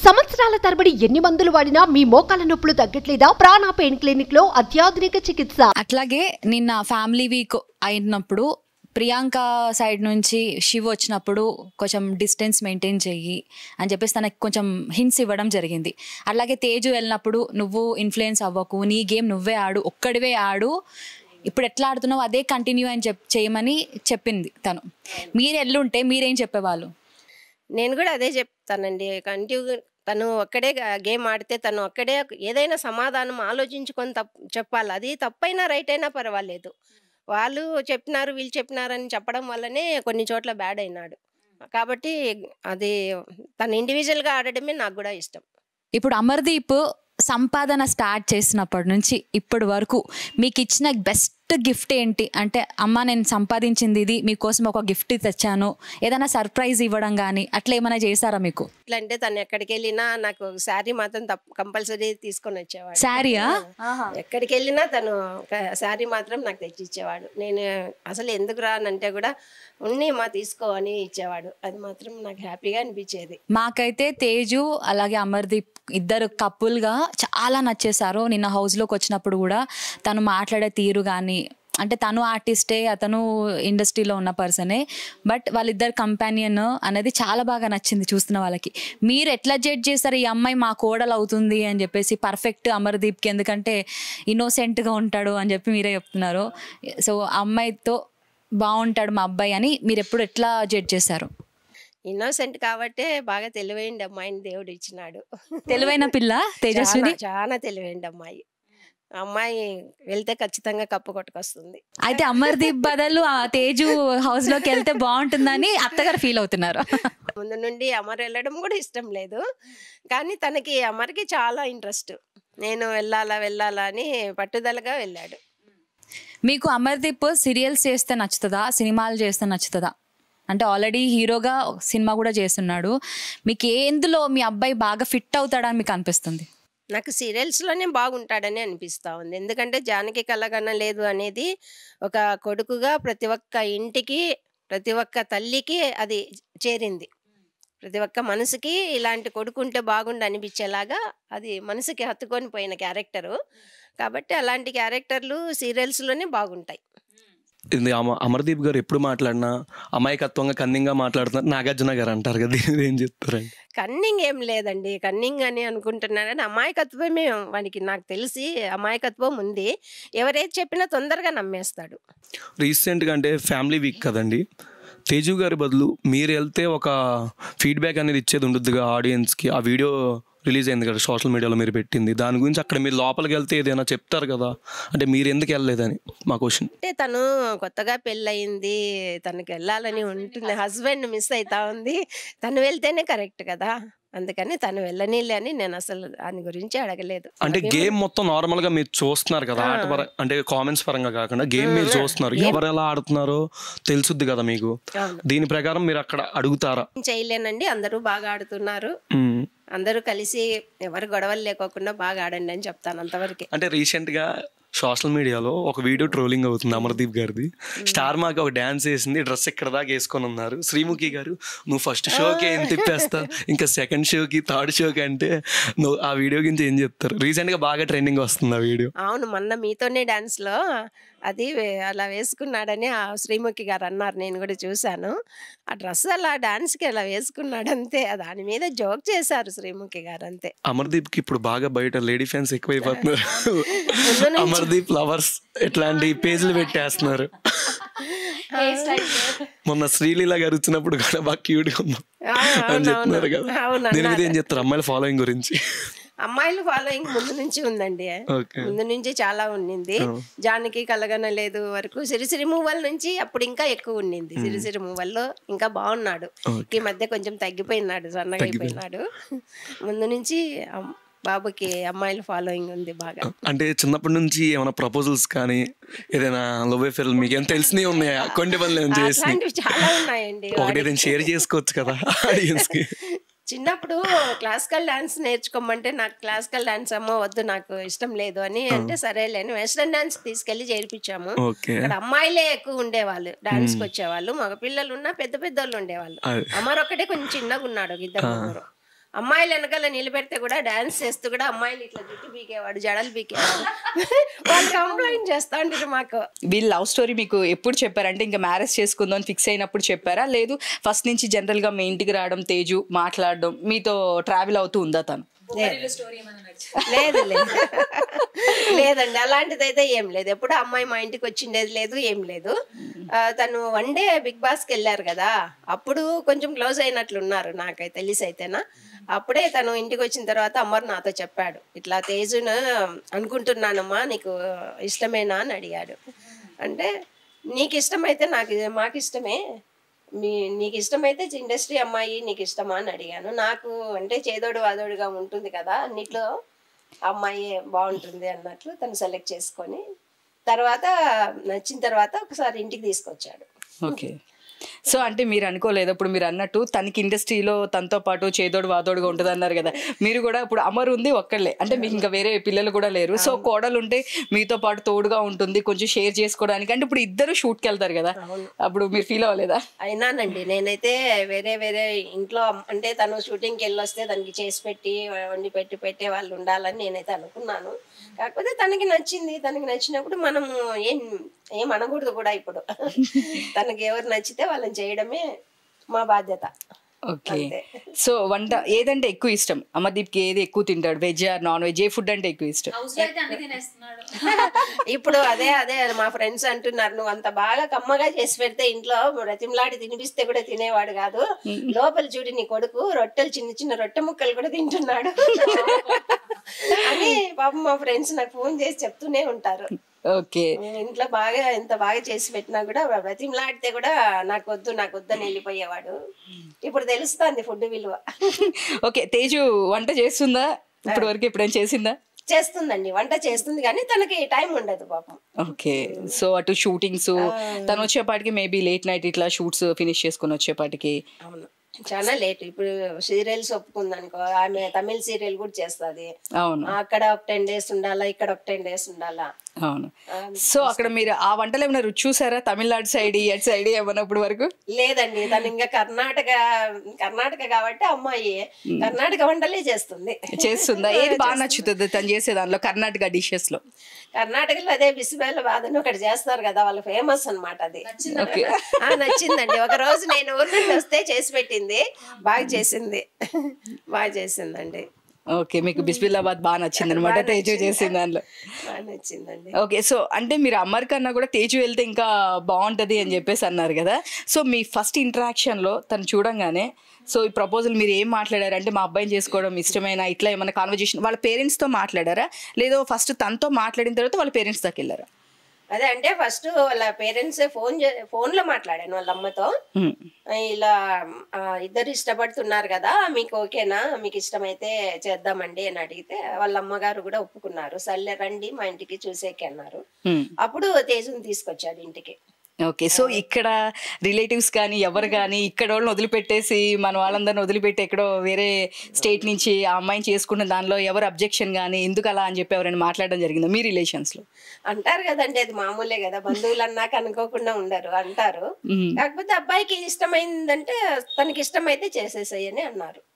సంవత్సరాల తరబడి ఎన్ని మందులు వాడినా మీ మోకాల నొప్పులు తగ్గట్లేదా ప్రాణ పెయిన్ క్లినిక్ లో అత్యాధునిక చికిత్స అట్లాగే నిన్న ఫ్యామిలీ వీక్ అయినప్పుడు ప్రియాంక సైడ్ నుంచి శివ్ వచ్చినప్పుడు కొంచెం డిస్టెన్స్ మెయింటైన్ చెయ్యి అని చెప్పేసి తనకి కొంచెం హింట్స్ ఇవ్వడం జరిగింది అలాగే తేజు వెళ్ళినప్పుడు నువ్వు ఇన్ఫ్లుయెన్స్ అవ్వకు నీ గేమ్ నువ్వే ఆడు ఒక్కడివే ఆడు ఇప్పుడు ఎట్లా ఆడుతున్నావు అదే కంటిన్యూ అని చెప్ చేయమని చెప్పింది తను మీరు ఎల్లుంటే మీరేం చెప్పేవాళ్ళు నేను కూడా అదే చెప్తానండి కంటిన్యూ తను ఒక్కడే గేమ్ ఆడితే తను ఒక్కడే ఏదైనా సమాధానం ఆలోచించుకొని తప్పు చెప్పాలి అది తప్పైనా రైట్ అయినా పర్వాలేదు వాళ్ళు చెప్పినారు వీళ్ళు చెప్పినారు అని చెప్పడం వల్లనే కొన్ని చోట్ల బ్యాడ్ అయినాడు కాబట్టి అది తను ఇండివిజువల్గా ఆడడమే నాకు కూడా ఇష్టం ఇప్పుడు అమర్దీప్ సంపాదన స్టార్ట్ చేసినప్పటి నుంచి ఇప్పటి వరకు మీకు ఇచ్చిన బెస్ట్ గిఫ్ట్ ఏంటి అంటే అమ్మ నేను సంపాదించింది ఇది మీకోసం ఒక గిఫ్ట్ తెచ్చాను ఏదైనా సర్ప్రైజ్ ఇవ్వడం కానీ అట్లా ఏమైనా చేశారా మీకు ఎట్లా అంటే తను ఎక్కడికి వెళ్ళినా నాకు శారీ మాత్రం తప్ప కంపల్సరీ తీసుకొని వచ్చేవాడు శారీయా ఎక్కడికి వెళ్ళినా తను శారీ మాత్రం నాకు తెచ్చి ఇచ్చేవాడు నేను అసలు ఎందుకు రానంటే కూడా ఉన్ని మా తీసుకో అని ఇచ్చేవాడు అది మాత్రం నాకు హ్యాపీగా అనిపించేది మాకైతే తేజు అలాగే అమర్దీప్ ఇద్దరు కపుల్గా చాలా నచ్చేశారు నిన్న హౌస్లోకి వచ్చినప్పుడు కూడా తను మాట్లాడే తీరు కానీ అంటే తను ఆర్టిస్టే అతను ఇండస్ట్రీలో ఉన్న పర్సనే బట్ వాళ్ళిద్దరు కంపానియన్ అనేది చాలా బాగా నచ్చింది చూస్తున్న వాళ్ళకి మీరు ఎట్లా జడ్జ్ చేస్తారు ఈ అమ్మాయి మా కోడలు అవుతుంది అని చెప్పేసి పర్ఫెక్ట్ అమర్దీప్కి ఎందుకంటే ఇన్నోసెంట్గా ఉంటాడు అని చెప్పి మీరే చెప్తున్నారు సో ఆ అమ్మాయితో బాగుంటాడు మా అబ్బాయి అని మీరు ఎప్పుడు ఎట్లా జడ్జ్ చేశారు ఇన్నోసెంట్ కాబట్టే బాగా తెలివైంది అమ్మాయిని దేవుడు ఇచ్చినాడు తెలివైన పిల్ల తేజస్విని చాలా- చాలా తెలివైంది అమ్మాయి అమ్మాయి వెళ్తే ఖచ్చితంగా కప్పు కొట్టుకొస్తుంది అయితే అమర్దీప్ బదులు ఆ తేజు హౌస్ లోకి వెళ్తే బాగుంటుందని అత్తగారు ఫీల్ అవుతున్నారు ముందు నుండి అమర్ వెళ్ళడం కూడా ఇష్టం లేదు కానీ తనకి అమర్కి చాలా ఇంట్రెస్ట్ నేను వెళ్ళాలా వెళ్ళాలా అని పట్టుదలగా వెళ్ళాడు మీకు అమర్దీప్ సీరియల్స్ చేస్తే నచ్చుతుందా సినిమాలు చేస్తే నచ్చుతుందా అంటే ఆల్రెడీ హీరోగా సినిమా కూడా చేస్తున్నాడు మీకు ఎందులో మీ అబ్బాయి బాగా ఫిట్ అవుతాడని మీకు అనిపిస్తుంది నాకు సీరియల్స్లోనే బాగుంటాడని అనిపిస్తూ ఉంది ఎందుకంటే జానకి కలగన లేదు అనేది ఒక కొడుకుగా ప్రతి ఒక్క ఇంటికి ప్రతి ఒక్క తల్లికి అది చేరింది ప్రతి ఒక్క మనసుకి ఇలాంటి కొడుకు ఉంటే బాగుండు అనిపించేలాగా అది మనసుకి హత్తుకొని పోయిన క్యారెక్టరు కాబట్టి అలాంటి క్యారెక్టర్లు సీరియల్స్లోనే బాగుంటాయి ఇది అమ అమర్దీప్ గారు ఎప్పుడు మాట్లాడినా అమాయకత్వంగా కన్నింగా మాట్లాడుతున్నారు నాగార్జున గారు అంటారు కదా దీని మీద ఏం చెప్తారండి కన్నింగ్ ఏం లేదండి కన్నింగ్ అని అనుకుంటున్నారని అమాయకత్వమే వానికి నాకు తెలిసి అమాయకత్వం ఉంది ఎవరైతే చెప్పినా తొందరగా నమ్మేస్తాడు రీసెంట్గా అంటే ఫ్యామిలీ వీక్ కదండి తేజు గారి బదులు మీరు వెళ్తే ఒక ఫీడ్బ్యాక్ అనేది ఇచ్చేది ఉండుద్దిగా ఆడియన్స్కి ఆ వీడియో రిలీజ్ అయింది కదా సోషల్ మీడియాలో మీరు పెట్టింది దాని గురించి అక్కడ మీరు లోపలికి వెళ్తే ఏదైనా చెప్తారు కదా అంటే మీరు ఎందుకు వెళ్ళలేదని మా క్వశ్చన్ అంటే తను కొత్తగా పెళ్ళయింది తనకి వెళ్ళాలని ఉంటుంది హస్బెండ్ మిస్ అవుతా ఉంది తను వెళ్తేనే కరెక్ట్ కదా అందుకని తను వెళ్ళనీలే అని నేను అసలు దాని గురించి అడగలేదు అంటే గేమ్ మొత్తం నార్మల్ గా మీరు చూస్తున్నారు కదా ఆట పర అంటే కామెంట్స్ పరంగా కాకుండా గేమ్ మీరు చూస్తున్నారు ఎవరు ఎలా ఆడుతున్నారో తెలుసుద్ది కదా మీకు అవును. దీని ప్రకారం మీరు అక్కడ అడుగుతారా ఏం చేయలేనండి అందరూ బాగా ఆడుతున్నారు మ్మ్. అందరూ కలిసి ఎవరు గొడవలు లేకోకుండా బాగా ఆడండి అని చెప్తాను అంతవరకే అంటే రీసెంట్ గా సోషల్ మీడియాలో ఒక వీడియో ట్రోలింగ్ అవుతుంది అమర్దీప్ గారిది స్టార్ మాకి ఒక డాన్స్ వేసింది డ్రెస్ ఇక్కడ దాకా వేసుకొని ఉన్నారు శ్రీముఖి గారు నువ్వు ఫస్ట్ షోకి ఏం తిప్పేస్తావు ఇంకా సెకండ్ షోకి థర్డ్ షోకి అంటే నువ్వు ఆ వీడియో గురించి ఏం చెప్తారు రీసెంట్ గా బాగా ట్రెండింగ్ వస్తుంది ఆ వీడియో అవును మొన్న మీతోనే డాన్స్లో అది వే- అలా వేసుకున్నాడని ఆ శ్రీముఖి గారు అన్నారు నేను కూడా చూశాను ఆ డ్రెస్ అలా డాన్స్కి అలా వేసుకున్నాడు అంతే దాని మీద జోక్ చేశారు శ్రీముఖి గారు అంతే అమర్దీప్ కి ఇప్పుడు బాగా బయట లేడీ ఫ్యాన్స్ ఎక్కువైపోతున్నారు ముందు నుంచి- అమర్దీప్ లవర్స్ ఇట్లాంటి పేజీలు పెట్టేస్తున్నారు మొన్న శ్రీలీల గారు వచ్చినప్పుడు కూడా బాగా క్యూట్ గా ఉన్నాం ఆ, అని అవును, చెప్తున్నారు అవును. కదా అవును, దీని మీద అన్నారు. ఏం చెప్తారు అమ్మాయిల ఫాలోయింగ్ గురించి అమ్మాయిలు ఫాలోయింగ్ ముందు నుంచి ఉందండి ఓకే ముందు నుంచి చాలా ఉండింది Oh. జానకి కలగన లేదు వరకు సిరిసిరి మూవల్ నుంచి అప్పుడు ఇంకా ఎక్కువ ఉండింది సిరిసిరి మూవల్లో ఇంకా బాగున్నాడు Okay. ఈ మధ్య కొంచెం తగ్గిపోయినాడు సన్నగా అయిపోయినాడు ముందు నుంచి అమ్- బాబుకి అమ్మాయిల ఫాలోయింగ్ ఉంది బాగా అంటే చిన్నప్పటి నుంచి ఏమైనా ప్రపోజల్స్ కానీ ఏదైనా లవ్ అఫేర్ మీకు ఏమైనా తెలిసినవి ఉన్నాయా కొన్ని పనులు ఏమైనా చేసి అట్లాంటివి చాలా ఉన్నాయండి ఒకటి ఏదైనా షేర్ చేసుకోవచ్చు కదా ఆడియన్స్ కి చిన్నప్పుడు క్లాసికల్ డాన్స్ నేర్చుకోమంటే నాకు క్లాసికల్ డాన్స్ అమ్మో వద్దు నాకు ఇష్టం లేదు అని అంటే సరేలే అని వెస్ట్రన్ డాన్స్ తీసుకెళ్లి చేర్పించాము ఓకే అక్కడ అమ్మాయిలే ఎక్కువ ఉండేవాళ్ళు డాన్స్ కి వచ్చేవాళ్ళు మగ పిల్లలు ఉన్నా పెద్ద పెద్ద వాళ్ళు ఉండేవాళ్ళు అదే. అమర్ ఒక్కటే కొంచెం చిన్నగా ఉన్నాడు ఒక ఇద్దరు ముగ్గురు అమ్మాయిలు వెనకాల నిలబెడితే కూడా డాన్స్ చేస్తూ కూడా అమ్మాయిలు ఇట్లా జుట్టు పీకేవాడు జడలు పీకేవాడు వాళ్ళు కంప్లైంట్ చేస్తా ఉంటారు మాకు వీళ్ళ లవ్ స్టోరీ మీకు ఎప్పుడు చెప్పారంటే ఇంకా మ్యారేజ్ చేసుకుందాం అని ఫిక్స్ అయినప్పుడు చెప్పారా లేదు ఫస్ట్ నుంచి జనరల్ గా మీ ఇంటికి రావడం తేజు మాట్లాడడం మీతో ట్రావెల్ అవుతూ ఉందా తను లేదు లేదు లేదండి అలాంటిది అయితే ఏం లేదు ఎప్పుడు అమ్మాయి మా ఇంటికి వచ్చిండేది లేదు ఏం లేదు ఆ, తను వన్ డే బిగ్ బాస్కి వెళ్ళారు కదా అప్పుడు కొంచెం క్లోజ్ అయినట్లున్నారు నాకైతే తెలిసి అయితేనా అప్పుడే తను ఇంటికి వచ్చిన తర్వాత అమ్మరు నాతో చెప్పాడు ఇట్లా తేజును అనుకుంటున్నానమ్మా నీకు ఇష్టమేనా అని అడిగాడు అంటే నీకు ఇష్టమైతే నాకు మాకు ఇష్టమే మీ నీకు ఇష్టమైతే ఇండస్ట్రీ అమ్మాయి నీకు ఇష్టమా అని అడిగాను నాకు అంటే చేదోడు వాదోడుగా ఉంటుంది కదా అన్నిట్లో ఆ అమ్మాయి బాగుంటుంది అన్నట్లు తను సెలెక్ట్ చేసుకొని తర్వాత నచ్చిన తర్వాత ఒకసారి ఇంటికి తీసుకొచ్చాడు ఓకే సో అంటే మీరు అనుకోలేదు ఇప్పుడు మీరు అన్నట్టు తనకి ఇండస్ట్రీలో తనతో పాటు చేదోడు వాదోడుగా ఉంటుంది అన్నారు కదా మీరు కూడా ఇప్పుడు అమర్ ఉంది ఒక్కళ్ళే అంటే మీకు ఇంకా వేరే పిల్లలు కూడా లేరు సో కోడలు ఉంటే మీతో పాటు తోడుగా ఉంటుంది కొంచెం షేర్ చేసుకోవడానికి అంటే ఇప్పుడు ఇద్దరు షూట్కి వెళ్తారు కదా అప్పుడు మీరు ఫీల్ అవ్వలేదా అయినానండి నేనైతే వేరే వేరే ఇంట్లో అమ్- అంటే తను షూటింగ్కి వెళ్ళొస్తే దానికి చేసి పెట్టి వండి పెట్టి పెట్టే వాళ్ళు ఉండాలని నేనైతే అనుకున్నాను కాకపోతే తనకి నచ్చింది తనకి నచ్చినప్పుడు మనము ఏం ఏం అనకూడదు కూడా ఇప్పుడు తనకి ఎవరు నచ్చితే వాళ్ళని చేయడమే మా బాధ్యత ఓకే అంతే. సో వంట ఏదంటే ఎక్కువ ఇష్టం అమర్దీప్కి ఏది ఎక్కువ తింటాడు వెజ్ ఆర్ నాన్ వెజ్ ఏ ఫుడ్ అంటే ఎక్కువ ఇష్టం ఇప్పుడు అదే అదే మా ఫ్రెండ్స్ అంటున్నారు నువ్వు అంత బాగా కమ్మగా చేసి పెడితే ఇంట్లో రతిమలాడి తినిపిస్తే కూడా తినేవాడు కాదు లోపల చూడు నీ కొడుకు రొట్టెలు చిన్న చిన్న రొట్టె ముక్కలు కూడా తింటున్నాడు అని పాపం మా ఫ్రెండ్స్ నాకు ఫోన్ చేసి చెప్తూనే ఉంటారు ఓకే ఇంట్లో బాగా ఎంత బాగా చేసి పెట్టినా కూడా బ్రతిమలాడితే కూడా నాకు వద్దు నాకు వద్దని వెళ్ళిపోయేవాడు ఇప్పుడు తెలుస్తుంది ఫుడ్ విలువ ఓకే తేజు వంట చేస్తుందా ఇప్పటి వరకు ఎప్పుడైనా చేసిందా చేస్తుందండి వంట చేస్తుంది కానీ తనకి టైం ఉండదు పాపం ఓకే సో అటు షూటింగ్స్ తను వచ్చేపాటికి మేబీ లేట్ నైట్ ఇట్లా షూట్స్ ఫినిష్ చేసుకుని వచ్చేపాటికి అవును చాలా లేట్ ఇప్పుడు సీరియల్స్ ఒప్పుకుందనుకో ఆమె తమిళ సీరియల్ కూడా చేస్తుంది అవును అక్కడ ఒక టెన్ డేస్ ఉండాలా ఇక్కడ ఒక టెన్ డేస్ ఉండాలా అవును సో అక్కడ మీరు ఆ వంటలు ఏమైనా రుచి చూసారా తమిళనాడు సైడ్ అటు సైడ్ ఏమన్నప్పుడు వరకు లేదండి తను ఇంకా కర్ణాటక కర్ణాటక కాబట్టి అమ్మాయి కర్ణాటక వంటలే చేస్తుంది చేస్తుందా ఏది బాగా నచ్చుతుంది తను చేసే దానిలో కర్ణాటక డిషెస్ లో కర్ణాటకలో అదే బిసిబేల బాధను ఒకటి చేస్తారు కదా వాళ్ళు ఫేమస్ అన్నమాట అది ఓకే ఆ, నచ్చిందండి ఒక రోజు నేను ఊరి నుండి వస్తే చేసి పెట్టింది బాగా చేసింది బాగా చేసిందండి ఓకే మీకు బిస్మిల్లాబాద్ బాగా నచ్చింది అనమాట తేజు చేసిన దానిలో బాగా నచ్చిందండి ఓకే సో అంటే మీరు అమ్మర్ కన్నా కూడా తేజు వెళ్తే ఇంకా బాగుంటది అని చెప్పేసి అన్నారు కదా సో మీ ఫస్ట్ ఇంటరాక్షన్ లో తను చూడంగానే సో ఈ ప్రపోజల్ మీరు ఏం మాట్లాడారు అంటే మా అబ్బాయిని చేసుకోవడం ఇష్టమైనా ఇట్లా ఏమైనా కాన్వర్జేషన్ వాళ్ళ పేరెంట్స్ తో మాట్లాడారా లేదో ఫస్ట్ తనతో మాట్లాడిన తర్వాత వాళ్ళ పేరెంట్స్ దాకా వెళ్ళారా అదే అంటే ఫస్ట్ వాళ్ళ పేరెంట్స్ ఫోన్ ఫోన్ లో మాట్లాడాను వాళ్ళ అమ్మతో Hmm. ఇలా ఆ, ఇద్దరు ఇష్టపడుతున్నారు కదా మీకు ఓకేనా మీకు ఇష్టమైతే చేద్దామండి అని అడిగితే వాళ్ళ అమ్మగారు కూడా ఒప్పుకున్నారు సర్లే రండి మా ఇంటికి చూసేకి అన్నారు Hmm. అప్పుడు తేజుని తీసుకొచ్చాడు ఇంటికి ఓకే సో ఇక్కడ రిలేటివ్స్ కానీ ఎవరు కానీ ఇక్కడ వాళ్ళని వదిలిపెట్టేసి మన వాళ్ళందరిని వదిలిపెట్టి ఎక్కడో వేరే స్టేట్ నుంచి ఆ అమ్మాయిని చేసుకున్న దానిలో ఎవరు అబ్జెక్షన్ కానీ ఎందుకు అలా అని చెప్పి ఎవరైనా మాట్లాడడం జరిగిందా మీ రిలేషన్స్ లో అంటారు కదండి అది మామూలే కదా బంధువులు అన్నాక అనుకోకుండా ఉండరు అంటారు మ్మ్. కాకపోతే అబ్బాయికి ఇష్టమైందంటే తనకి ఇష్టమైతే చేసేసాయని అన్నారు